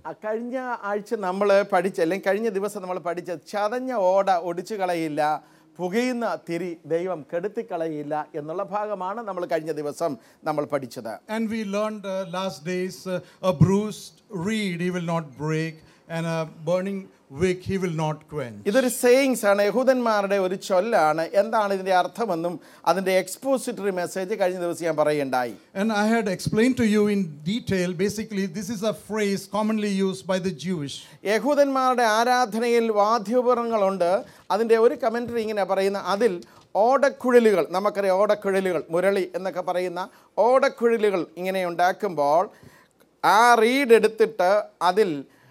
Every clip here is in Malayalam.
ആ കഴിഞ്ഞ ആഴ്ച നമ്മൾ പഠിച്ച അല്ലെങ്കിൽ കഴിഞ്ഞ ദിവസം നമ്മൾ പഠിച്ച ചതഞ്ഞ ഓട ഒടിച്ചു കളയില്ല പുകയുന്ന തിരി ദൈവം കെടുത്തിക്കളയില്ല എന്നുള്ള ഭാഗമാണ് നമ്മൾ കഴിഞ്ഞ ദിവസം നമ്മൾ പഠിച്ചത് And we learned uh, last days uh, a bruised reed he will not break, and a burning wick he will not quench. ഇതൊരു സേയിങ്സ് ആണ് യഹൂദന്മാരുടെ ഒരു ചൊല്ലാണ് എന്താണ് ഇതിൻ്റെ അർത്ഥമെന്നും അതിൻ്റെ എക്സ്പോസിറ്ററി മെസ്സേജ് കഴിഞ്ഞ ദിവസം ഞാൻ പറയുകയുണ്ടായി And I had explained to you in detail basically, this is a phrase commonly used by the Jewish. യഹൂദന്മാരുടെ ആരാധനയിൽ വാദ്യോപകരണങ്ങളുണ്ട് അതിൻ്റെ ഒരു കമൻറ്ററി ഇങ്ങനെ പറയുന്ന അതിൽ ഓടക്കുഴലുകൾ നമുക്കറിയാം ഓടക്കുഴലുകൾ മുരളി എന്നൊക്കെ പറയുന്ന ഓടക്കുഴലുകൾ ഇങ്ങനെ ഉണ്ടാക്കുമ്പോൾ ആ റീഡ് എടുത്തിട്ട് അതിൽ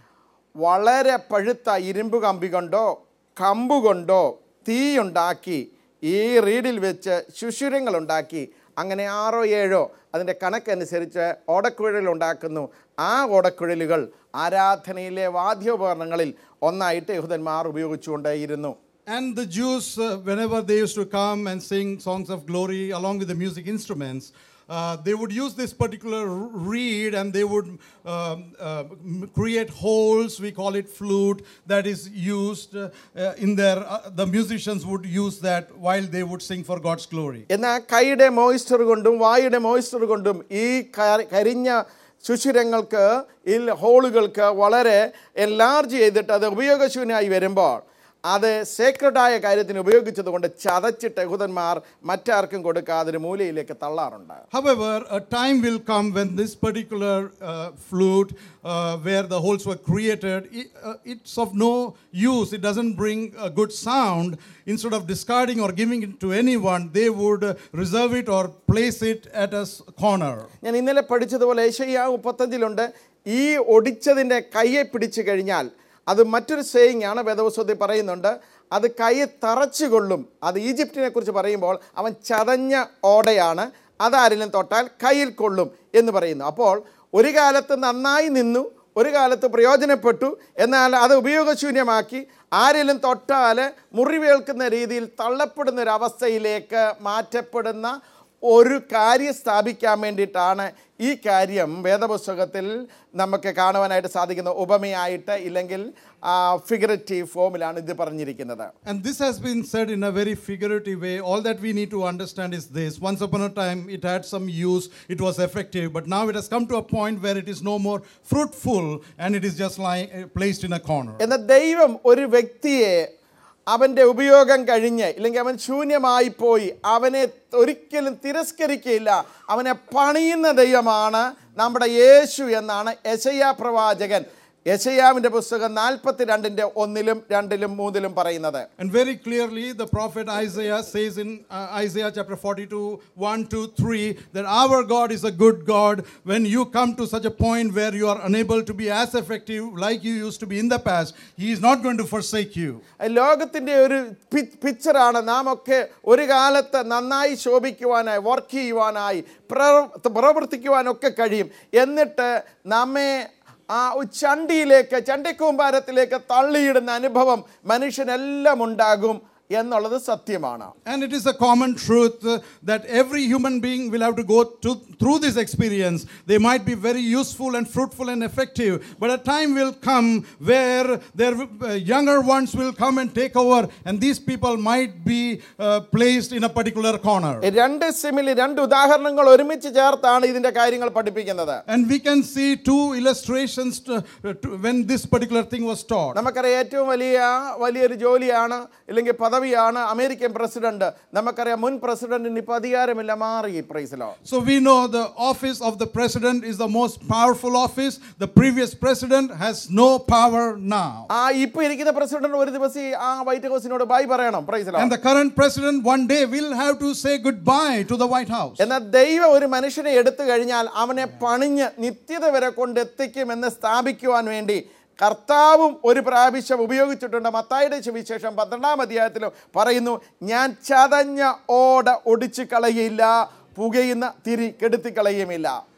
വളരെ പഴുത്ത ഇരുമ്പ് കമ്പി കൊണ്ടോ കമ്പ് കൊണ്ടോ തീയുണ്ടാക്കി ഈ റീഡിൽ വെച്ച് ശുശുരങ്ങൾ ഉണ്ടാക്കി അങ്ങനെ ആറോ ഏഴോ അതിൻ്റെ കണക്കനുസരിച്ച് ഓടക്കുഴൽ ഉണ്ടാക്കുന്നു ആ ഓടക്കുഴലുകൾ ആരാധനയിലെ വാദ്യോപകരണങ്ങളിൽ ഒന്നായിട്ട് യഹൂദന്മാർ ഉപയോഗിച്ചുകൊണ്ടേയിരുന്നു And the Jews, uh, whenever they used to come and sing songs of glory along with the music instruments, uh, they would use this particular r- reed and they would um, uh, m- create holes, we call it flute, that is used uh, uh, in their, uh, the musicians would use that while they would sing for God's glory. എന്നാൽ കൈയുടെ മോയിസ്ചർ കൊണ്ടും വായുടെ മോയിസ്ചർ കൊണ്ടും ഈ ക- കരിഞ്ഞ സുഷിരങ്ങൾക്ക് ഈ ഹോളുകൾക്ക് വളരെ എൻലാർജ് ചെയ്തിട്ട് അത് ഉപയോഗശൂന്യമായി വരുമ്പോൾ അത് സേക്രഡായ കാര്യത്തിന് ഉപയോഗിച്ചത് കൊണ്ട് ചതച്ചിട്ട് യഹൂദന്മാർ മറ്റാർക്കും കൊടുക്കാതെ ഒരു മൂലയിലേക്ക് തള്ളാറുണ്ട് However, a time will come when this particular uh, flute, uh, where the holes were created, i- uh, it's of no use. It doesn't bring a good sound. Instead of discarding or giving it to anyone, they would uh, reserve it or place it at a s- corner. ഞാൻ ഇന്നലെ പഠിച്ചതുപോലെ ഏഷ്യ മുപ്പത്തഞ്ചിലുണ്ട് ഈ ഒടിച്ചതിൻ്റെ കയ്യെ പിടിച്ചു കഴിഞ്ഞാൽ അത് മറ്റൊരു സേയിങ് ആണ് വേദവസ്വത്തിൽ പറയുന്നുണ്ട് അത് കൈ തറച്ചു കൊള്ളും അത് ഈജിപ്തിനെ കുറിച്ച് പറയുമ്പോൾ അവൻ ചതഞ്ഞ ഓടയാണ് അതാരെങ്കിലും തൊട്ടാൽ കയ്യിൽ കൊള്ളും എന്ന് പറയുന്നു അപ്പോൾ ഒരു കാലത്ത് നന്നായി നിന്നു ഒരു കാലത്ത് പ്രയോജനപ്പെട്ടു എന്നാൽ അത് ഉപയോഗശൂന്യമാക്കി ആരെങ്കിലും തൊട്ടാൽ മുറിവേൽക്കുന്ന രീതിയിൽ തള്ളപ്പെടുന്ന ഒരു അവസ്ഥയിലേക്ക് മാറ്റപ്പെടുന്ന ഒരു കാര്യം സ്ഥാപിക്കാൻ വേണ്ടിയിട്ടാണ് ഈ കാര്യം വേദപുസ്തകത്തിൽ നമുക്ക് കാണുവാനായിട്ട് സാധിക്കുന്ന ഉപമയായിട്ട് ഇല്ലെങ്കിൽ ഫിഗറേറ്റീവ് ഫോമിലാണ് ഇത് പറഞ്ഞിരിക്കുന്നത് And this has been said in a very figurative way. All that we need to understand is this. Once upon a time, it had some use, it was effective, but now it has come to a point where it is no more fruitful and it is just lying, uh, placed in a corner. എന്നാൽ ദൈവം ഒരു വ്യക്തിയെ അവൻ്റെ ഉപയോഗം കഴിഞ്ഞ് ഇല്ലെങ്കിൽ അവൻ ശൂന്യമായി പോയി അവനെ ഒരിക്കലും തിരസ്കരിക്കുകയില്ല അവനെ പണിയുന്ന ദൈവമാണ് നമ്മുടെ യേശു എന്നാണ് യശയാ പ്രവാചകൻ യശയാവിൻ്റെ പുസ്തകം നാൽപ്പത്തി രണ്ടിൻ്റെ ഒന്നിലും രണ്ടിലും മൂന്നിലും പറയുന്നത് And very clearly, the prophet Isaiah says in uh, Isaiah chapter 42, 1 to 3, that our God is a good God. When you come to such a point where you are unable to be as effective like you used to be in the past, He is not going to forsake you. ലോകത്തിൻ്റെ ഒരു പി- പിക്ചറാണ് നാം ഒക്കെ ഒരു കാലത്ത് നന്നായി ശോഭിക്കുവാനായി വർക്ക് ചെയ്യുവാനായി പ്രവർ- പ്രവർത്തിക്കുവാനൊക്കെ കഴിയും എന്നിട്ട് നമ്മെ ആ ചണ്ടിയിലേക്ക് ചണ്ടിക്കൂമ്പാരത്തിലേക്ക് തള്ളിയിടുന്ന അനുഭവം മനുഷ്യനെല്ലാം ഉണ്ടാകും എന്നുള്ളത് സത്യമാണ് And it is a common truth uh, that every human being will have to go to, through this experience. They might be very useful and fruitful and effective, but a time will come where their uh, younger ones will come and take over, and these people might be uh, placed in a particular corner. രണ്ട് സിമിലി രണ്ട് ഉദാഹരണങ്ങൾ ഒരുമിച്ച് ചേർത്താണ് ഇതിൻ്റെ കാര്യങ്ങൾ പഠിപ്പിക്കുന്നത് And we can see two illustrations to, to, when this particular thing was taught. നമുക്കറിയാം ഏറ്റവും വലിയ വലിയൊരു ജോലിയാണ് ഇല്ലെങ്കിൽ പദവിയാണ് അമേരിക്കൻ പ്രസിഡന്റ് നമുക്കറിയാം മുൻ പ്രസിഡന്റിന് ഇപ്പം അധികാരമില്ല മാറി പ്രൈസിലോ So we know the office of the president is the most powerful office. The previous president has no power now. ആ ഇപ്പൊ ഇരിക്കുന്ന പ്രസിഡന്റ് ഒരു ദിവസം ഈ ആ വൈറ്റ് ഹൗസിനോട് ബൈ പറയണം പ്രൈസിലോ And the current president one day will have to say goodbye to the White House. എന്നാൽ ദൈവം ഒരു മനുഷ്യനെ എടുത്തു കഴിഞ്ഞാൽ അവനെ പണിഞ്ഞ് നിത്യത വരെ കൊണ്ടെത്തിക്കുമെന്ന് സ്ഥാപിക്കുവാൻ വേണ്ടി കർത്താവും ഒരു പ്രാവശ്യം ഉപയോഗിച്ചിട്ടുണ്ട് മത്തായുടെ സുവിശേഷം പന്ത്രണ്ടാം അധ്യായത്തിലും പറയുന്നു ഞാൻ ചതഞ്ഞ ഓട ഒടിച്ചു കളയില്ല പുകയുന്ന തിരി കെടുത്തി കളയുമില്ല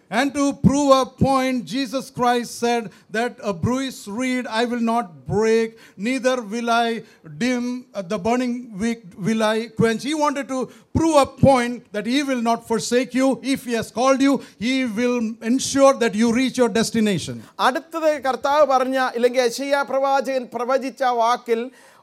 And to prove a point, Jesus Christ said that a bruised reed I will not break, neither will I dim uh, the burning wick will I quench. He wanted to prove a point that He will not forsake you. If He has called you, He will ensure that you reach your destination. അടുത്തത് കർത്താവ് പറഞ്ഞ ഇല്ലെങ്കിൽ യശയ്യ പ്രവാചകൻ പ്രവചിച്ച വാക്കിൽ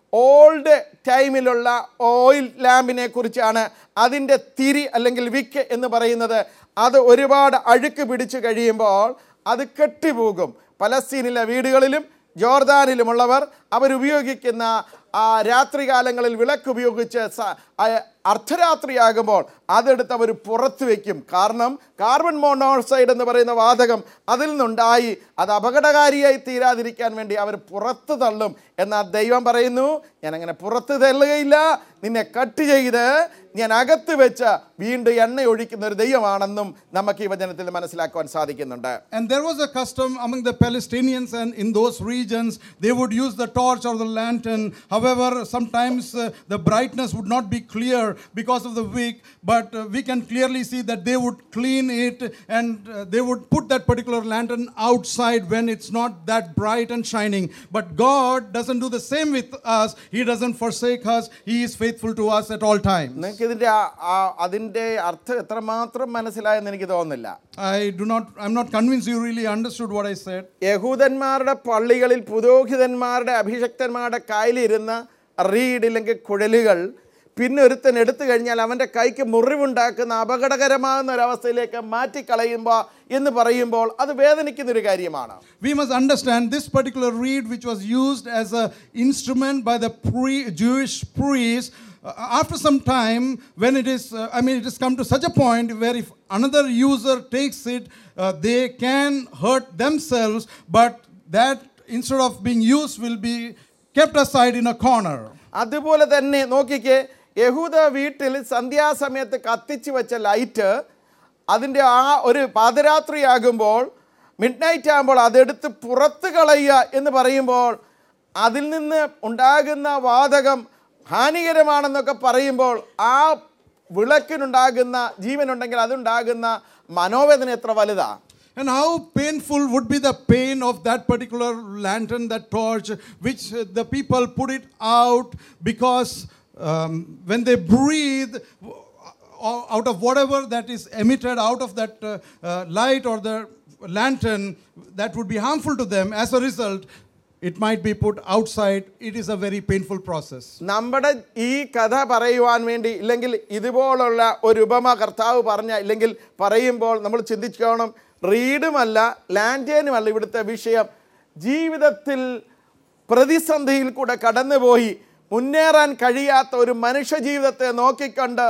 ഓൾഡ് ടൈമിലുള്ള ഓയിൽ ലാമ്പിനെ കുറിച്ചാണ് അതിൻ്റെ തിരി അല്ലെങ്കിൽ വിക്ക് എന്ന് പറയുന്നത് അത് ഒരുപാട് അഴുക്ക് പിടിച്ചു കഴിയുമ്പോൾ അത് കെട്ടിപ്പോകും പലസ്തീനിലെ വീടുകളിലും ജോർദാനിലുമുള്ളവർ അവരുപയോഗിക്കുന്ന ആ രാത്രികാലങ്ങളിൽ വിളക്ക് ഉപയോഗിച്ച് സ- ആ അർദ്ധരാത്രിയാകുമ്പോൾ അതെടുത്ത് അവർ പുറത്ത് വയ്ക്കും കാരണം കാർബൺ മോണോക്സൈഡ് എന്ന് പറയുന്ന വാതകം അതിൽ നിന്നുണ്ടായി അത് അപകടകാരിയായി തീരാതിരിക്കാൻ വേണ്ടി അവർ പുറത്ത് തള്ളും എന്നാൽ ദൈവം പറയുന്നു ഞാൻ അങ്ങനെ പുറത്ത് തള്ളുകയില്ല നിന്നെ കട്ട് ചെയ്ത് ഞാൻ അകത്ത് വെച്ച് വീണ്ടും എണ്ണ ഒഴിക്കുന്ന ഒരു ദൈവമാണെന്നും നമുക്ക് ഈ വചനത്തിൽ മനസ്സിലാക്കുവാൻ സാധിക്കുന്നുണ്ട് And there was a custom among the Palestinians, and in those regions, they would use the torch or the lantern. However, sometimes uh, the brightness would not be clear because of the wick, but uh, we can clearly see that they would clean it and uh, they would put that particular lantern outside when it's not that bright and shining. But God doesn't do the same with us, He doesn't forsake us, He is faithful to us at all times. നിങ്ങൾക്ക് ഇതിൻ്റെ അതിൻ്റെ അർത്ഥം എത്രമാത്രം മനസ്സിലായെന്ന് എനിക്ക് തോന്നുന്നില്ല I do not, I'm not convinced you really understood what I said. യഹൂദന്മാരുടെ പള്ളികളിൽ പുരോഹിതന്മാരുടെ അഭിഷക്തന്മാരുടെ കയ്യിലിരുന്ന റീഡ് ഇല്ലെങ്കിൽ കുഴലുകൾ പിന്നെ ഒരുത്തൻ എടുത്തു കഴിഞ്ഞാൽ അവൻ്റെ കൈക്ക് മുറിവുണ്ടാക്കുന്ന അപകടകരമാകുന്ന ഒരവസ്ഥയിലേക്ക് മാറ്റിക്കളയുമ്പോൾ എന്ന് പറയുമ്പോൾ അത് വേദനിക്കുന്ന ഒരു കാര്യമാണ് We must understand this particular reed, which was used as an instrument by the pre- Jewish priests. uh, after some time, when it is, uh, I mean, it has come to such a point where if another user takes it, uh, they can hurt themselves, but that instead of being used will be kept aside in a corner. അതുപോലെ തന്നെ നോക്കിക്കേ യഹൂദ വീട്ടിൽ സന്ധ്യാസമയത്ത് കത്തിച്ച് വെച്ച ലൈറ്റ് അതിൻ്റെ ആ ഒരു പാതിരാത്രിയാകുമ്പോൾ മിഡ് നൈറ്റ് ആകുമ്പോൾ അതെടുത്ത് പുറത്ത് കളയുക എന്ന് പറയുമ്പോൾ അതിൽ നിന്ന് ഉണ്ടാകുന്ന വാതകം ഹാനികരമാണെന്നൊക്കെ പറയുമ്പോൾ ആ വിളക്കിനുണ്ടാകുന്ന ജീവനുണ്ടെങ്കിൽ അതുണ്ടാകുന്ന മനോവേദന എത്ര വലുതാ And how painful would be the pain of that particular lantern, that torch, which uh, the people put it out because um, when they breathe, w- o- out of whatever that is emitted out of that uh, uh, light or the lantern, that would be harmful to them. As a result, it might be put outside. It is a very painful process. നമ്മുടെ ഈ കഥ പറയുവാൻ വേണ്ടി ഇല്ലെങ്കിൽ ഇതുപോലുള്ള ഒരു ഉപമ കർത്താവ് പറഞ്ഞ ഇല്ലെങ്കിൽ പറയുമ്പോൾ നമ്മൾ ചിന്തിച്ചോണം റീഡുമല്ല ലാൻഡേനുമല്ല ഇവിടുത്തെ വിഷയം ജീവിതത്തിൽ പ്രതിസന്ധിയിൽ കൂടെ കടന്നുപോയി മുന്നേറാൻ കഴിയാത്ത ഒരു മനുഷ്യ ജീവിതത്തെ നോക്കിക്കണ്ട്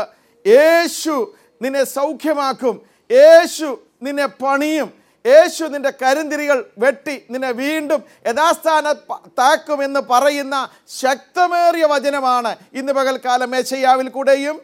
യേശു നിന്നെ സൗഖ്യമാക്കും യേശു നിന്നെ പണിയും യേശു നിന്റെ കരിന്തിരികൾ വെട്ടി നിന്നെ വീണ്ടും യഥാസ്ഥാന താക്കുമെന്ന് പറയുന്ന ശക്തമേറിയ വചനമാണ് ഇന്ന് പകൽക്കാലം മേശയ്യാവിൽ കൂടെയും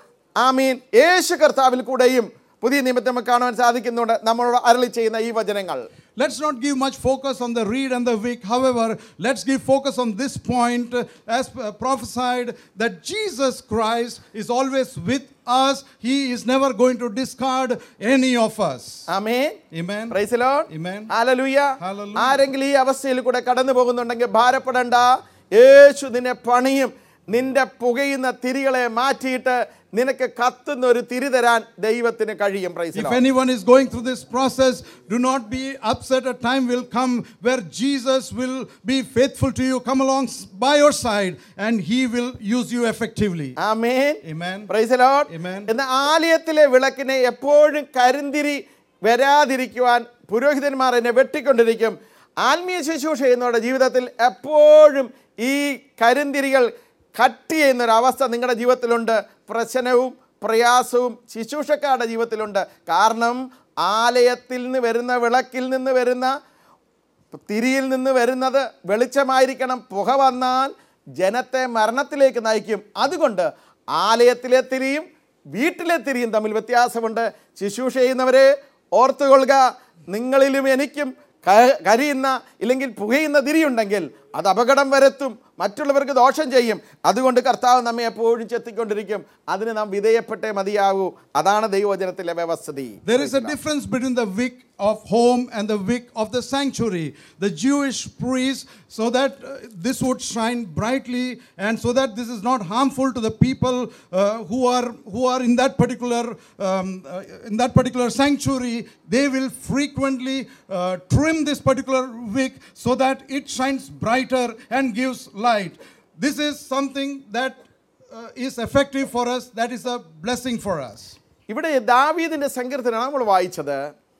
ആമീൻ യേശു കർത്താവിൽ കൂടെയും പുതിയ നിയമത്തെ നമുക്ക് കാണുവാൻ സാധിക്കുന്നുണ്ട് നമ്മളോട് അരളി ചെയ്യുന്ന ഈ വചനങ്ങൾ Let's not give much focus on the reed and the wick. However, let's give focus on this point uh, as uh, prophesied that Jesus Christ is always with us. He is never going to discard any of us. Amin Amen. Praise Lord Amen. Hallelujah Hallelujah. ആരെങ്കിലും ഈ അവസ്ഥയിൽ കൂടെ കടന്നു പോകുന്നുണ്ടെങ്കിൽ ഭാരപ്പെടണ്ട യേശു നിന്നെ പണിയും നിന്റെ പുകയുന്ന തിരികളെ മാറ്റിയിട്ട് നിനക്ക് കത്തുന്ന ഒരു തിരി തരാൻ ദൈവത്തിന് കഴിയും praise If anyone is going through this process, do not be upset. A time will come where Jesus will be faithful to you, come along s- by your side, and he will use you effectively. Amen Amen. Praise Lord Amen. എന്ന ആലയത്തിലെ വിളക്കിനെ എപ്പോഴും കരിന്തിരി വരാതിരിക്കുവാൻ പുരോഹിതന്മാർ എന്നെ വെട്ടിക്കൊണ്ടിരിക്കും ആത്മീയ ശുശ്രൂഷ ചെയ്യുന്നവരുടെ ജീവിതത്തിൽ എപ്പോഴും ഈ കരിന്തിരികൾ കട്ട് ചെയ്യുന്ന ഒരു അവസ്ഥ നിങ്ങളുടെ ജീവിതത്തിലുണ്ട് പ്രശ്നവും പ്രയാസവും ശുശ്രൂഷക്കാരുടെ ജീവിതത്തിലുണ്ട് കാരണം ആലയത്തിൽ നിന്ന് വരുന്ന വിളക്കിൽ നിന്ന് വരുന്ന തിരിയിൽ നിന്ന് വരുന്നത് വെളിച്ചമായിരിക്കണം പുക വന്നാൽ ജനത്തെ മരണത്തിലേക്ക് നയിക്കും അതുകൊണ്ട് ആലയത്തിലെ തിരിയും വീട്ടിലെ തിരിയും തമ്മിൽ വ്യത്യാസമുണ്ട് ശുശ്രൂഷ ചെയ്യുന്നവരെ ഓർത്തുകൊള്ളുക നിങ്ങളിലും എനിക്കും ക- കരിയുന്ന ഇല്ലെങ്കിൽ പുകയുന്ന തിരിയുണ്ടെങ്കിൽ അത് അപകടം വരുത്തും മറ്റുള്ളവർക്ക് ദോഷം ചെയ്യും അതുകൊണ്ട് കർത്താവ് നമ്മെ എപ്പോഴും ചെത്തിക്കൊണ്ടിരിക്കും അതിന് നാം വിധേയപ്പെട്ടേ മതിയാകൂ അതാണ് ദൈവവചനത്തിലെ വ്യവസ്ഥിതി There is a difference between the wick of home and the wick of the sanctuary. The Jewish priests, so that uh, this would shine brightly and so that this is not harmful to the people uh, who are who are in that particular um, uh, in that particular sanctuary. They will frequently uh, trim this particular wick so that it shines brighter and gives light. This is something that uh, is effective for us. That is a blessing for us. ഇവിടെ ദാവീദിന്റെ സങ്കീർത്തനാണ് നമ്മൾ വായിച്ചത്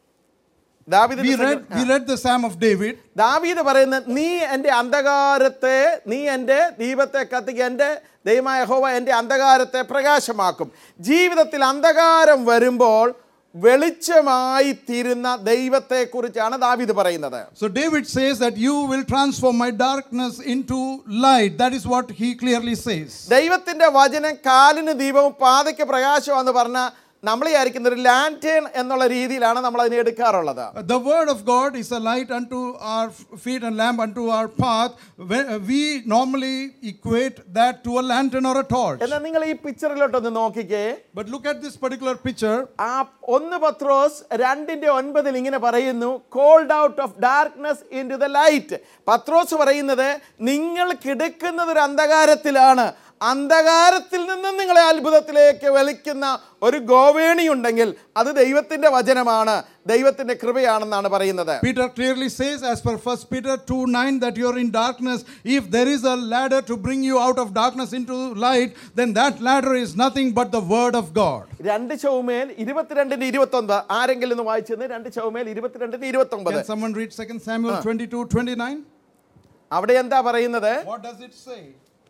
ദാവീദിന്റെ We read, സങ്കീർത്തനം- we read the Psalm of David. ദാവീദ് പറയുന്നത് നീ എൻ്റെ അന്ധകാരത്തെ നീ എൻ്റെ ദീപത്തെ കത്തിക്ക് എൻ്റെ ദൈവമായ ഹോവ എൻ്റെ അന്ധകാരത്തെ പ്രകാശമാക്കും ജീവിതത്തിൽ അന്ധകാരം വരുമ്പോൾ വെളിച്ചമായി തീരുന്ന ദൈവത്തെക്കുറിച്ചാണ് ദാവീദ് പറയുന്നത് So David says that you will transform my darkness into light. That is what he clearly says. ദൈവത്തിൻ്റെ വചനം കാലിന് ദീപവും പാതയ്ക്ക് പ്രകാശമെന്ന് പറഞ്ഞ നമ്മൾ വിചാരിക്കുന്ന ഒരു ലാൻറ്റേൺ എന്നുള്ള രീതിയിലാണ് നമ്മൾ അതിനെ എടുക്കാറുള്ളത് The word of God is a light unto our feet and lamp unto our path. When- uh, We normally equate that to a lantern or a torch. എന്നാൽ നിങ്ങൾ ഈ പിക്ചറിലോട്ടൊന്ന് നോക്കിക്കേ But look at this particular picture. ആ ഒന്ന് പത്രോസ് രണ്ടിന്റെ ഒൻപതിൽ ഇങ്ങനെ പറയുന്നു called out of darkness into the light പത്രോസ് പറയുന്നത് നിങ്ങൾ കിടക്കുന്നത് ഒരു അന്ധകാരത്തിലാണ് അന്ധകാരത്തിൽ നിന്നും നിങ്ങളെ അത്ഭുതത്തിലേക്ക് വലിക്കുന്ന ഒരു ഗോവേണി ഉണ്ടെങ്കിൽ അത് ദൈവത്തിന്റെ വചനമാണ് ദൈവത്തിന്റെ കൃപയാണെന്നാണ് പറയുന്നത് Peter clearly says, as per 1 Peter 2 9, that you're in darkness. If there is a ladder to bring you out of darkness into light, then that ladder is nothing but the word of God. രണ്ട് ചൗമേൽ ഇരുപത്തിരണ്ടിന്റെ ഇരുപത്തി ഒൻപത് ആരെങ്കിലും ഒന്ന് വായിച്ചത് രണ്ട് ചൗമേൽ ഇരുപത്തിരണ്ടിന്റെ ഇരുപത്തി ഒമ്പത് Can someone read 2 Samuel 22 29? അവിടെ എന്താ പറയുന്നത് What does it say?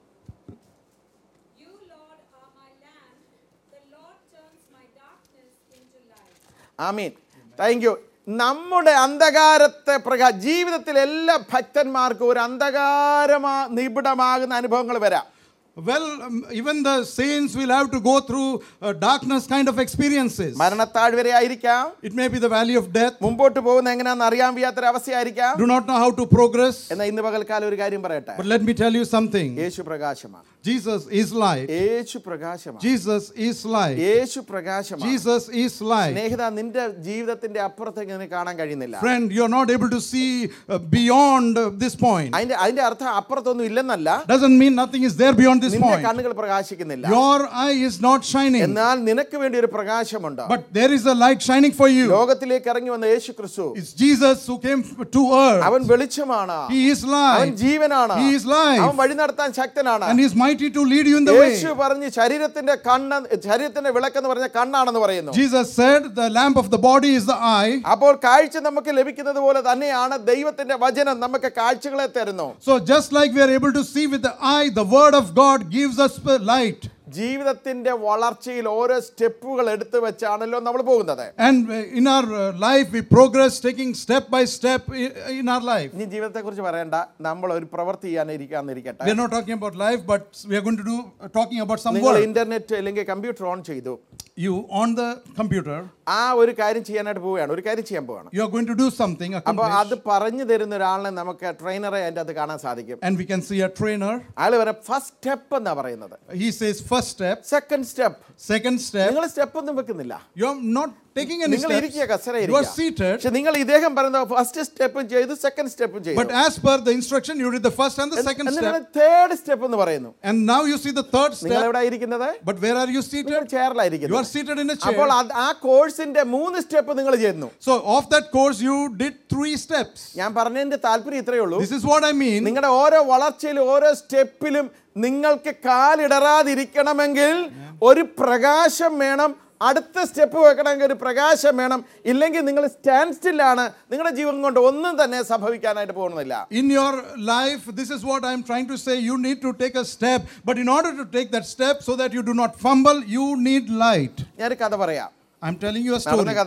You, Lord, are my lamp. The Lord turns my darkness into light. Amen thank you നമ്മുടെ അന്ധകാരത്തെ പ്രകാ ജീവിതത്തിൽ എല്ലാ ഭക്തന്മാർക്കും ഒരു അന്ധകാരമാ നിബിഡമാകുന്ന അനുഭവങ്ങൾ വരാം Well, um, even the saints will have to go through uh, darkness kind of experiences. മരണത്താഴ്വരെ ആയിരിക്കാം It may be the valley of death. മുമ്പോട്ട് പോകുന്ന എങ്ങനെയാണെന്ന് അറിയാൻ വയ്യാത്തൊരവസ്ഥയായിരിക്കാം Do not know how to progress. എന്നാൽ ഇന്ന് പകൽക്കാലം ഒരു കാര്യം പറയട്ടെ But let me tell you something യേശു പ്രകാശമാണ് Jesus is light. യേശു പ്രകാശമാണ് Jesus is light. യേശു പ്രകാശമാണ് Jesus is light. സ്നേഹിത നിന്റെ ജീവിതത്തിന്റെ അപ്പുറത്തേക്ക് നിനക്ക് കാണാൻ കഴിയുന്നില്ല Friend, you're not able to see uh, beyond uh, this point. അതിന്റെ അതിന്റെ അർത്ഥം അപ്പുറത്തൊന്നും iല്ലെന്നല്ല Doesn't mean nothing is there beyond this നിന്റെ point. കണ്ണുകൾ പ്രകാശിക്കുന്നില്ല Your eye is not shining, എന്നാൽ നിനക്ക് വേണ്ടി ഒരു പ്രകാശമുണ്ട് but there is a light shining for you. ലോകത്തിലേക്ക് ഇറങ്ങി വന്ന യേശു ക്രിസ്തു It's Jesus who came f- to earth. അവൻ വെളിച്ചമാണ് He is അവൻ light. ജീവനാണ് He is life. അവൻ വഴി നടത്താൻ ശക്തനാണ് And He is mighty to lead you in the way. യേശു പറഞ്ഞ് ശരീരത്തിന്റെ കണ്ണ് ശരീരത്തിന്റെ വിളക്കെന്ന് പറഞ്ഞ കണ്ണാണെന്ന് പറയുന്നു Jesus said, The lamp of the body is the eye. അപ്പോൾ കാഴ്ച നമുക്ക് ലഭിക്കുന്നത് പോലെ തന്നെയാണ് ദൈവത്തിന്റെ വചനം നമുക്ക് കാഴ്ചകളെ തരുന്നു So, just like we are able to see with the eye, the word of God gives us the light. ജീവിതത്തിന്റെ വളർച്ചയിൽ ഓരോ സ്റ്റെപ്പുകൾ എടുത്തു വെച്ചാണല്ലോ നമ്മൾ പോകുന്നത് And uh, in our uh, life, we progress taking step by step i- in our life. ഇനി ജീവിതത്തെ കുറിച്ച് പറയണ്ട നമ്മൾ ഒരു പ്രവൃത്തി ചെയ്യാനിരിക്കാന്നിരിക്കട്ടെ We are not talking about life, but we are going to do uh, talking about some നിങ്ങൾ work. ഇന്റർനെറ്റ് അല്ലെങ്കിൽ കമ്പ്യൂട്ടർ ഓൺ ചെയ്തു You on the computer, ആ ഒരു കാര്യം ചെയ്യാനായിട്ട് പോവുകയാണ് ഒരു കാര്യം ചെയ്യാൻ പോവുകയാണ് you are going to do something, അപ്പൊ accomplish, അത് പറഞ്ഞു തരുന്ന ഒരാളിനെ നമുക്ക് ട്രെയിനറെ അതിൻ്റെ അത് കാണാൻ സാധിക്കും and we can see a trainer. അയാൾ പറയാം ഫസ്റ്റ് സ്റ്റെപ്പ് എന്നാ പറയുന്നത് He says first step, second step second step. നിങ്ങൾ സ്റ്റെപ്പ് ഒന്നും വെക്കുന്നില്ല You are not taking any നിങ്ങൾ steps. ഇരിക്കുക കസര You are seated. പക്ഷെ നിങ്ങൾ ഇദ്ദേഹം പറയുന്ന ഫസ്റ്റ് സ്റ്റെപ്പും ചെയ്തു സെക്കൻഡ് സ്റ്റെപ്പും ചെയ്തു But as per the instruction, you did the first and the second step. Third step എന്ന് പറയുന്നു And now you see the third നിങ്ങൾ step. എവിടെ ഇരിക്കുന്നത് But where are you നിങ്ങൾ seated? You are ചെയറിലായിരിക്കുന്നത് seated in a അപ്പോൾ chair. അത് ആ കോഴ്സിന്റെ മൂന്ന് സ്റ്റെപ്പ് നിങ്ങൾ ചെയ്യുന്നു So, of that course, you did three steps. ഞാൻ പറഞ്ഞതിന്റെ താല്പര്യം ഇത്രയേ ഉള്ളൂ This is what I mean. നിങ്ങളുടെ ഓരോ വളർച്ചയിലും ഓരോ സ്റ്റെപ്പിലും നിങ്ങൾക്ക് കാലിടറാതിരിക്കണമെങ്കിൽ ഒരു പ്രകാശം വേണം അടുത്ത സ്റ്റെപ്പ് വെക്കണമെങ്കിൽ ഒരു പ്രകാശം വേണം ഇല്ലെങ്കിൽ നിങ്ങൾ സ്റ്റാൻഡ് സ്റ്റില്ലാണ് നിങ്ങളുടെ ജീവൻ കൊണ്ട് ഒന്നും തന്നെ സംഭവിക്കാനായിട്ട് പോകുന്നില്ല In your life, this is what I'm trying to say. You need to take a step. But in order to take that step so that you do not fumble, you need light. ഞാനൊരു കഥ പറയാം I'm telling you a നടന്ന story. കഥയാ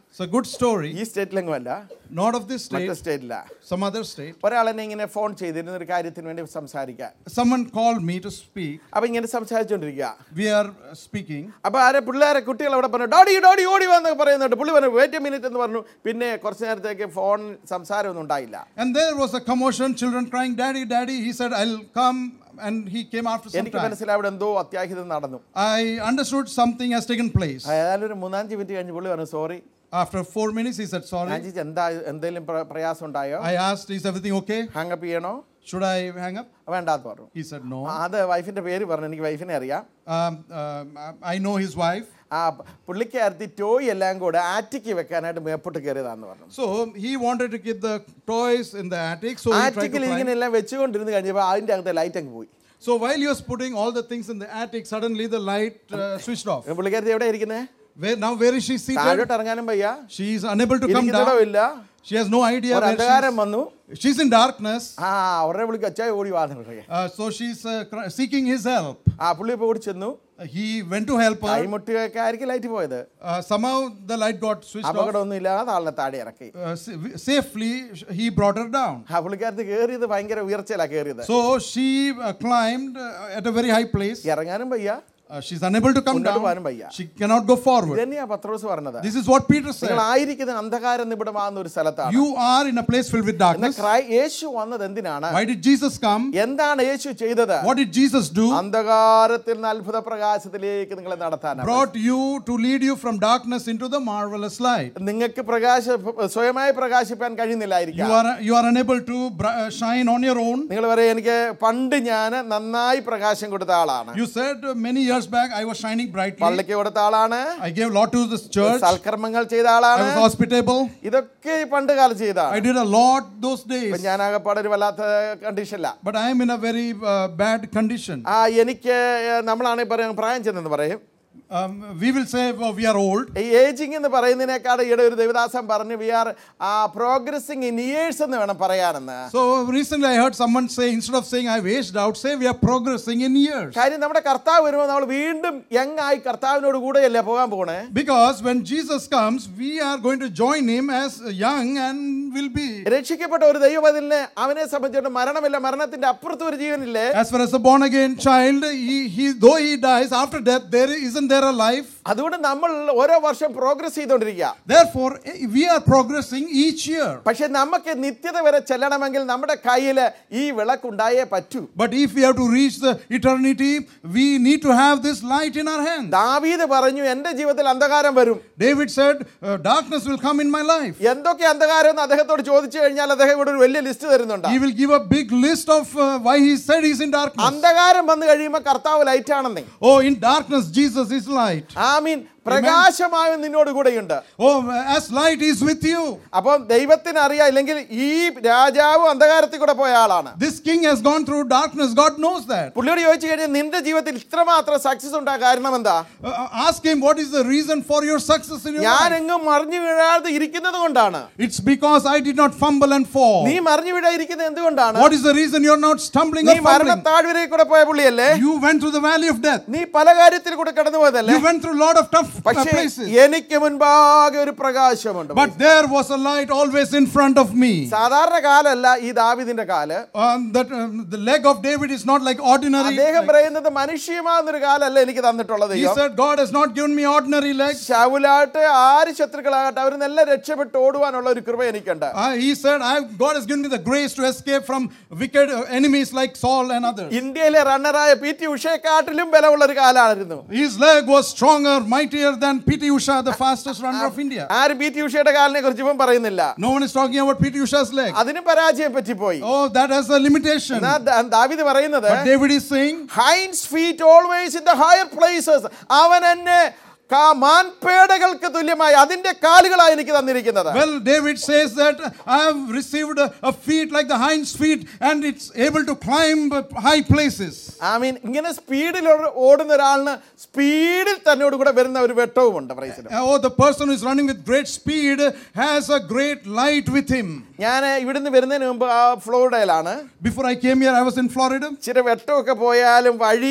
It's a good story, ഈ സ്റ്റേറ്റിലെങ്ങും അല്ല not of this മറ്റേ state, സ്റ്റേറ്റില്ല some other state. ഒരാൾ എന്നെ ഇങ്ങനെ ഫോൺ ചെയ്തിരുന്ന ഒരു കാര്യത്തിന് വേണ്ടി സംസാരിക്കാൻ Someone called me to speak. അപ്പൊ ഇങ്ങനെ സംസാരിച്ചുകൊണ്ടിരിക്കുക We are uh, speaking. അപ്പൊ ആരെ പിള്ളേരെ കുട്ടികൾ അവിടെ പറഞ്ഞു ഡോഡി ഡോഡി ഓടി വന്നൊക്കെ പറയുന്നുണ്ട് പുള്ളി പറഞ്ഞു വെയിറ്റ് മിനിറ്റ് എന്ന് പറഞ്ഞു പിന്നെ കുറച്ച് നേരത്തേക്ക് ഫോൺ സംസാരമൊന്നും ഉണ്ടായില്ല And there was a commotion, children crying, Daddy, Daddy. He said, I'll come. And he came after some എനിക്ക് time. മനസ്സിലായി അവിടെ എന്തോ അത്യാഹിതം നടന്നു I understood something has taken place. ഏതായാലും ഒരു മൂന്നാഞ്ച് മിനിറ്റ് കഴിഞ്ഞ് പുള്ളി പറഞ്ഞു sorry After four minutes, he said, ഞാൻ Sorry. ചോദിച്ചു എന്താ എന്തെങ്കിലും പ്ര- പ്രയാസം ഉണ്ടായോ I asked, Is everything okay? ഹാങ്ങപ്പ് ചെയ്യണോ Should I hang up? വേണ്ടാന്ന് പറഞ്ഞു He said, No. അത് വൈഫിന്റെ പേര് പറഞ്ഞു എനിക്ക് വൈഫിനെ അറിയാം Um, um, I know his wife. ആ പുള്ളിക്കാരത്തി ടോയ് എല്ലാം കൂടെ ആറ്റിക്ക് വെക്കാനായിട്ട് മേപ്പോട്ട് കയറിയതാന്ന് പറഞ്ഞു So he wanted to keep the toys in the attic. So he tried to ആറ്റിക്കിൽ climb. ഇങ്ങനെ എല്ലാം വെച്ചുകൊണ്ടിരുന്ന് കഴിഞ്ഞപ്പോൾ അതിന്റെ അകത്തെ ലൈറ്റ് അങ്ങ് പോയി So while he was putting all the things in the attic, suddenly the light uh, switched off. പുള്ളിക്കാരത്തി എവിടെ ഇരിക്കുന്നേ Where, now where is she seated? താഴോട്ട് ഇറങ്ങാനും വയ്യ She is unable to come ഇരിക്കുന്നിടവും down. ഇല്ല She has no idea ഒരു where അന്ധകാരം വന്നു she's, she's in darkness. ആ ഉടനെ വിളിക്ക് അച്ചായ ഓടി വാന്ന് പറയും Uh, so she's uh, cry- seeking his help. ആ പുള്ളി ഇപ്പോൾ ഓടി ചെന്നു Uh, he went to help her. കൈമുട്ടിയൊക്കെ ആയിരിക്കും ലൈറ്റ് പോയത് Uh, somehow the light got switched off. അപകടമൊന്നും ഇല്ലാതെ ആളിനെ താഴെ ഇറക്കി Uh, sa- safely, sh- he brought her down. ആ പുള്ളിക്കാരത്ത് കയറിയത് ഭയങ്കര ഉയർച്ചയിലാണ് കയറിയത് So she uh, climbed uh, at a very high place. ഇറങ്ങാനും വയ്യ Uh, she's unable to come മുന്നോട്ട് പോകാനും down. വയ്യ She cannot go forward. ഇതന്നെയാ പത്രോസ് പറഞ്ഞത് This is what Peter നിങ്ങൾ said. ആയിരിക്കുന്ന അന്ധകാര നിബിഡമാകുന്ന ഒരു സ്ഥലത്താണ് You are in a place filled with എന്നാൽ darkness. ക്രൈ- യേശു വന്നത് എന്തിനാണ് Why did Jesus come? എന്താണ് യേശു ചെയ്തത് What did Jesus do? അന്ധകാരത്തിൽ നിന്ന് അത്ഭുത പ്രകാശത്തിലേക്ക് നിങ്ങളെ നടത്താനാണ് Brought you to lead you from darkness into the marvelous light. നിങ്ങൾക്ക് പ്രകാശ സ്വയമായി പ്രകാശിപ്പാൻ You കഴിയുന്നില്ലായിരിക്കാം are you are unable to br- uh, shine on your own. നിങ്ങൾ പറയും എനിക്ക് പണ്ട് ഞാൻ നന്നായി പ്രകാശം കൊടുത്ത ആളാണ് You said uh, many years back I was shining brightly. പള്ളിക്ക് കൊടുത്ത ആളാണ് I gave lot to this church. സൽക്കർമ്മങ്ങൾ ചെയ്ത I ആളാണ് was hospitable. ഇതൊക്കെ ഈ പണ്ട് കാലം I ചെയ്താണ് did a lot those days. ഇപ്പൊ ഞാൻ ആകപ്പാടെ ഒരു വല്ലാത്ത കണ്ടീഷനില്ല But I am in a very uh, bad condition. ആ എനിക്ക് നമ്മളാണെങ്കിൽ പറയാം പ്രായം ചെന്നെന്ന് പറയും Um, we will say oh, we are old. ഈ ഏജിങ് എന്ന് പറയുന്നതിനേക്കാൾ ഈയിടെ ഒരു ദേവദാസൻ പറഞ്ഞു we are progressing in years എന്ന് വേണം പറയാനെന്ന് So recently I heard someone say instead of saying I've aged out, say we are progressing in years. കാര്യം നമ്മുടെ കർത്താവ് വരുമ്പോൾ നമ്മൾ വീണ്ടും യങ് ആയി കർത്താവിനോട് കൂടെയല്ലേ പോകാൻ പോകണേ Because when Jesus comes, we are going to join him as young and will be. രക്ഷിക്കപ്പെട്ട ഒരു ദൈവമതിലിന് അവനെ സംബന്ധിച്ചിട്ട് മരണമില്ല മരണത്തിന്റെ അപ്പുറത്ത് ഒരു ജീവനില്ലേ As far as a born again child, he, he though he dies after death, there isn't there a life. അതുകൊണ്ട് നമ്മൾ ഓരോ വർഷം പ്രോഗ്രസ് ചെയ്തുകൊണ്ടിരിക്കുക Therefore, eh, we are progressing each year. പക്ഷെ നമുക്ക് നിത്യത വരെ ചെല്ലണമെങ്കിൽ നമ്മുടെ കയ്യിൽ ഈ വിളക്കുണ്ടായേ പറ്റൂ But if we have to reach the eternity, we need to have this light in our hand. ദാവീദ് പറഞ്ഞു എന്റെ ജീവിതത്തിൽ അന്ധകാരം വരും David said, uh, Darkness will come in my life. എന്തൊക്കെ അന്ധകാരം എന്ന് അദ്ദേഹത്തോട് ചോദിച്ചു കഴിഞ്ഞാൽ അദ്ദേഹം ഇവിടെ ഒരു വലിയ ലിസ്റ്റ് തരുന്നുണ്ട് He will give a big list of uh, why he said he's in darkness. അന്ധകാരം വന്നു കഴിയുമ്പോൾ കർത്താവ് ലൈറ്റ് ആണെന്നേ Oh, in darkness, Jesus is light. Amen പ്രകാശമായ നിന്നോട് കൂടെയുണ്ട് Oh, as light is with you. അപ്പം ദൈവത്തിന് അറിയാം ഇല്ലെങ്കിൽ ഈ രാജാവ് അന്ധകാരത്തിൽ കൂടെ പോയ ആളാണ് This king has gone through darkness. God knows that. പുള്ളിയോട് ചോദിച്ചു കഴിഞ്ഞാൽ നിന്റെ ജീവിതത്തിൽ ഇത്രമാത്രം സക്സസ് ഉണ്ടാ കാരണം എന്താ Uh, ask him what is the reason for your success in your ഞാൻ life. എങ്ങും മറിഞ്ഞു വീഴാതെ ഇരിക്കുന്നത് കൊണ്ടാണ് It's because I did not fumble and fall. നീ മറിഞ്ഞു വീഴാ ഇരിക്കുന്നത് എന്തുകൊണ്ടാണ് What is the reason you're not stumbling നീ or fumbling? മരണത്താഴ്വരയിൽ കൂടെ പോയ പുള്ളിയല്ലേ You went through the valley of death. നീ പല കാര്യത്തിൽ കൂടെ കടന്നു പോയതല്ലേ You went through a lot of tough uh, പക്ഷേ places. എനിക്ക് മുൻപാകെ ഒരു പ്രകാശമുണ്ട് But there was a light always in front of me. സാധാരണ കാലല്ല ഈ ദാവിദിന്റെ കാല് Um, that um, the leg of David is not like ordinary. അദ്ദേഹം പറയുന്നത് മനുഷ്യമാകുന്നൊരു കാലല്ല എനിക്ക് തന്നിട്ടുള്ളത് He said, God has not given me ordinary legs. ശൗലാട്ട് ആര് ശത്രുക്കളാകട്ടെ അവരെല്ലാം രക്ഷപ്പെട്ട് ഓടുവാനുള്ള ഒരു കൃപ എനിക്കുണ്ട് Uh, he said, I, God has given me the grace to escape from wicked uh, enemies like Saul and others. ഇന്ത്യയിലെ റണ്ണറായ പി ടി ഉഷയെക്കാട്ടിലും ബലമുള്ള ഒരു കാലായിരുന്നു His leg was stronger, mightier than P.T. Usha, the fastest runner of India. ആരും പി ടി ഉഷയുടെ കാലിനെ കുറിച്ച് ഇപ്പം പറയുന്നില്ല No one is talking about P.T. Usha's leg. അതിന് പരാജയം പറ്റിപ്പോയി Oh, that has a limitation. എന്നാ ദാ- ദാവീദ് പറയുന്നത് But David is saying, hinds feet always in the higher places അവൻ എന്നെ കാ- മാൻപേടകൾക്ക് തുല്യമായി അതിന്റെ കാലുകളാണ് എനിക്ക് തന്നിരിക്കുന്നത് well, David says that I have received a, a feet like the hind's feet and it's able to climb uh, high places. I mean ഇങ്ങനെ സ്പീഡിൽ ഓടുന്ന ഒരാളിന് സ്പീഡിൽ തന്നോട് കൂടെ വരുന്ന ഒരു വെട്ടവുമുണ്ട് പ്രൈസിലും Oh, the person who is running with great speed has a great light with him. ഞാൻ ഇവിടുന്ന് വരുന്നതിന് മുമ്പ് ആ ഫ്ലോറിഡയിലാണ് Before I came here, I was in Florida. ഇച്ചിരി വെട്ടമൊക്കെ പോയാലും വഴിയും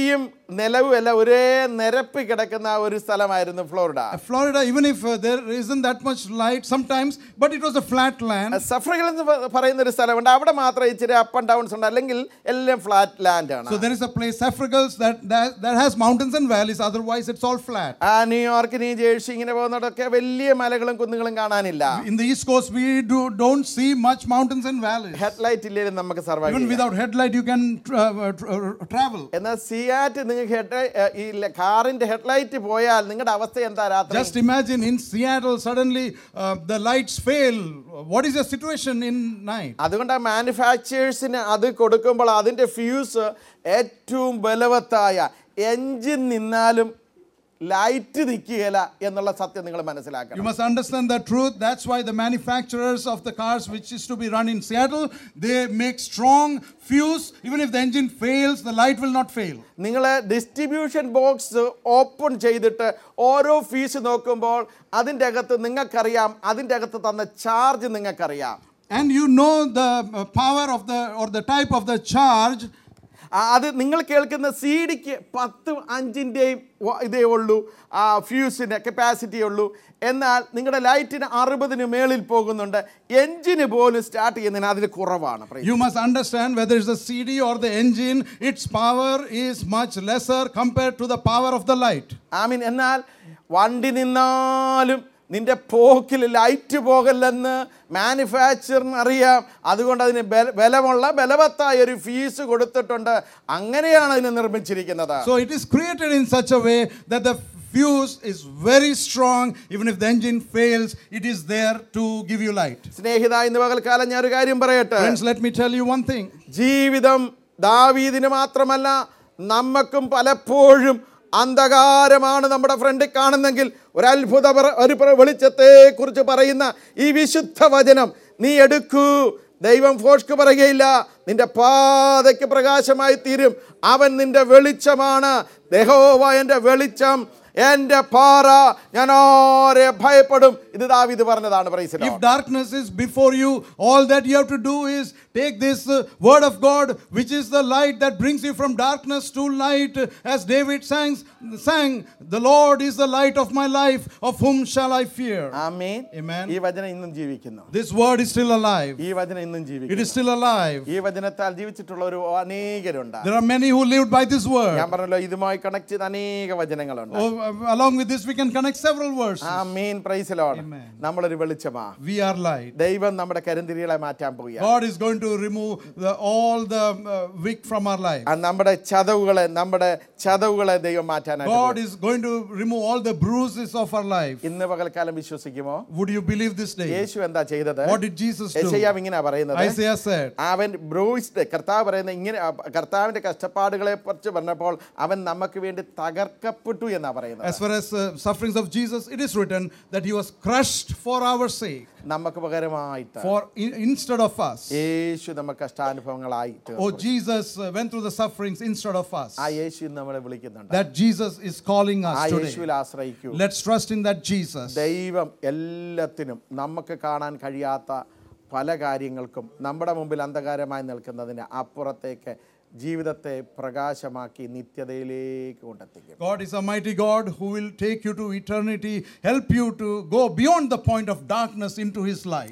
നിലവും എല്ലാം ഒരേ നിരപ്പി കിടക്കുന്ന ഒരു സ്ഥലമായിരുന്നു Florida Uh, Florida, even if uh, there isn't that much light sometimes, but it was a flat land. സഫ്രകൾ എന്ന് പ- പറയുന്ന ഒരു സ്ഥലമുണ്ട് അവിടെ മാത്രം ഇച്ചിരി അപ്പ് ആൻഡ് ഡൗൺസ് ഉണ്ട് അല്ലെങ്കിൽ എല്ലാം ഫ്ലാറ്റ് ലാൻഡ് ആണ് So there is a place, Africals, that, that, that has mountains and valleys, otherwise it's all flat. ആ ന്യൂയോർക്ക് ന്യൂ ജേഴ്സി ഇങ്ങനെ പോകുന്നിടത്തൊക്കെ വലിയ മലകളും കുന്നുകളും കാണാനില്ല In the East Coast, we do, don't see much mountains and valleys. Headlight ഇല്ലെങ്കിലും നമുക്ക് survive Even without headlight, you can tra- uh, tra- uh, travel. എന്നാൽ സിയാറ്റ് നിങ്ങൾക്ക് ഹെഡ് ഈ ല- കാറിന്റെ ഹെഡ്ലൈറ്റ് പോയാൽ നിങ്ങളുടെ അവസ്ഥ എന്താ രാത്രി Just imagine in Seattle, suddenly uh, the lights fail. What is the situation in night? അതുകൊണ്ട് ആ മാനുഫാക്ചേഴ്സിന് അത് കൊടുക്കുമ്പോൾ അതിൻ്റെ ഫ്യൂസ് ഏറ്റവും ബലവത്തായ എൻജിൻ നിന്നാലും ലൈറ്റ് നിൽക്കുകയില്ല എന്നുള്ള സത്യം നിങ്ങൾ You മനസ്സിലാക്കണം must understand the truth. That's why the manufacturers of the cars, which is to be run in Seattle, they make strong fuse. Even if the engine fails, the light will not fail. നിങ്ങൾ ഡിസ്ട്രിബ്യൂഷൻ ബോക്സ് ഓപ്പൺ ചെയ്തിട്ട് ഓരോ ഫീസ് നോക്കുമ്പോൾ അതിൻ്റെ അകത്ത് നിങ്ങൾക്കറിയാം അതിൻ്റെ അകത്ത് തന്ന ചാർജ് നിങ്ങൾക്കറിയാം And you know the uh, power of the or the type of the charge. ആ, അത് നിങ്ങൾ കേൾക്കുന്ന സി ഡിക്ക് പത്ത് അഞ്ചിൻ്റെയും ഇതേ ഉള്ളൂ ആ ഫ്യൂസിന് കപ്പാസിറ്റി ഉള്ളൂ എന്നാൽ നിങ്ങളുടെ ലൈറ്റിന് അറുപതിന് മേളിൽ പോകുന്നുണ്ട് എൻജിന് പോലും സ്റ്റാർട്ട് ചെയ്യുന്നതിന് അതിന് കുറവാണ് Praise You must understand whether it's the CD or the engine, its power is much lesser compared to the power of the light. ആമീൻ എന്നാൽ വണ്ടി നിന്നാലും നിന്റെ പോക്കിൽ ലൈറ്റ് പോകല്ലെന്ന് മാനുഫാക്ചറിന് അറിയാം അതുകൊണ്ട് അതിന് ബല- ബലമുള്ള ബലവത്തായ ഒരു ഫീസ് കൊടുത്തിട്ടുണ്ട് അങ്ങനെയാണ് അതിനെ നിർമ്മിച്ചിരിക്കുന്നത് So it is created in such a way that the fuse is very strong. Even if the engine fails, it is there to give you light. സ്നേഹിത ഇന്ന് പകൽക്കാലം ഞാൻ ഒരു കാര്യം പറയട്ടെ Friends, let me tell you one thing. ജീവിതം ദാവീദിന് മാത്രമല്ല നമുക്കും പലപ്പോഴും അന്ധകാരമാണ് നമ്മുടെ ഫ്രണ്ടിൽ കാണുന്നെങ്കിൽ ഒരു അത്ഭുത പ്ര- ഒരു പ്ര- വെളിച്ചത്തെ കുറിച്ച് പറയുന്ന ഈ വിശുദ്ധ വചനം നീ എടുക്കൂ ദൈവം ഫോഷ്ക്ക് പറയുകയില്ല നിന്റെ പാതയ്ക്ക് പ്രകാശമായി തീരും അവൻ നിന്റെ വെളിച്ചമാണ് ദഹോവ എൻ്റെ വെളിച്ചം എൻ്റെ പാറ ഞാൻ ആരെ ഭയപ്പെടും ഇത് ദാവീദ് പറഞ്ഞതാണ് പ്രൈസിലോ If darkness is before you, all that you have to do is take this uh, word of God, which is the light that brings you from darkness to light. As David sang, sang, The Lord is the light of my life, of whom shall I fear? Amen Amen. ഈ വചനം ഇന്നും ജീവിക്കുന്നു This word is still alive. ഈ വചനം ഇന്നും It ജീവിക്കുന്നു is still alive. ഈ വചനത്താൽ ജീവിച്ചിട്ടുള്ള ഒരു അനേകരുണ്ട് There are many who lived by this word. ഞാൻ പറഞ്ഞല്ലോ ഇതുമായി കണക്ട് ചെയ്ത അനേക വചനങ്ങളുണ്ട് Oh, uh, along with this, we can connect several verses. ആ മീൻ പ്രൈസിലോട് Amen. നമ്മളൊരു വെളിച്ചമാ We are light. ദൈവം നമ്മുടെ കരിന്തിരികളെ മാറ്റാൻ പോവുക God is going to remove the, all the uh, wick from our life. നമ്മുടെ ചതവുകളെ നമ്മുടെ ചതവുകളെ ദൈവം മാറ്റാനായിട്ട് God പോവുക. is going to remove all the bruises of our life. ഇന്ന് പകൽക്കാലം വിശ്വസിക്കുമോ Would you believe this day? യേശു എന്താ ചെയ്തത് What did Jesus do? യേശയ്യാവ് ഇങ്ങനെ പറയുന്നത് Isaiah said, അവൻ ബ്രൂയിസ്ഡ് കർത്താവ് പറയുന്ന ഇങ്ങനെ അ, കർത്താവിന്റെ കഷ്ടപ്പാടുകളെ കുറിച്ച് പറഞ്ഞപ്പോൾ അവൻ നമുക്ക് വേണ്ടി തകർക്കപ്പെട്ടു എന്നാ പറയുന്നത് as far as uh, sufferings of Jesus, it is written that he was crushed for our sake, നമുക്ക് പകരമായിട്ട് for in, instead of us. യേശു നമുക്ക് കഷ്ടാനുഭവങ്ങളായി തീർന്നു. Oh, Jesus uh, went through the sufferings instead of us. ആ യേശു ഇന്ന് നമ്മളെ വിളിക്കുന്നുണ്ട് That Jesus is calling ആ us യേശുവിൽ today. ആശ്രയിക്കൂ Let's trust in that Jesus. ദൈവം എല്ലാത്തിനും നമുക്ക് കാണാൻ കഴിയാത്ത പല കാര്യങ്ങൾക്കും നമ്മുടെ മുമ്പിൽ അന്ധകാരമായി നിൽക്കുന്നതിന് അപ്പുറത്തേക്ക് ജീവിതത്തെ പ്രകാശമാക്കി നിത്യതയിലേക്ക് കൊണ്ടെത്തിക്കും God is a mighty God who will take you to eternity, help you to go beyond the point of darkness into his light.